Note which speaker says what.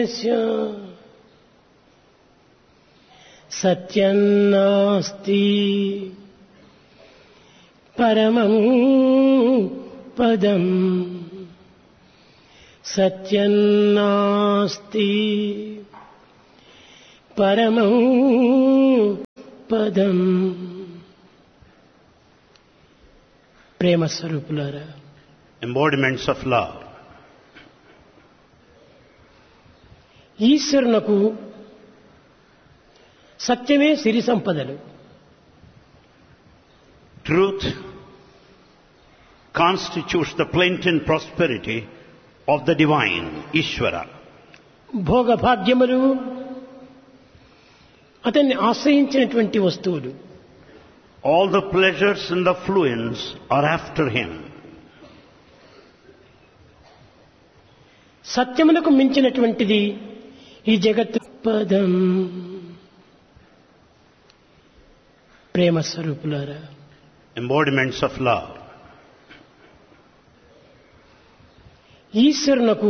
Speaker 1: సత్యన్నాస్తి పరమం పదం సత్యన్నాస్తి పరమం పదం ప్రేమ స్వరూపులారా
Speaker 2: embodiments of love.
Speaker 1: ఈశ్వరునకు సత్యమే సిరి సంపదలు
Speaker 2: Truth constitutes the plenty and prosperity of the divine, Ishvara.
Speaker 1: భోగభాగ్యములు అతన్ని ఆశ్రయించినటువంటి వస్తువులు
Speaker 2: All the pleasures and the fluence are after him.
Speaker 1: సత్యమునకు మించినటువంటిది ఈ జగత్తు పదం ప్రేమ స్వరూపులారా
Speaker 2: Embodiments of love.
Speaker 1: ఈశ్వరునకు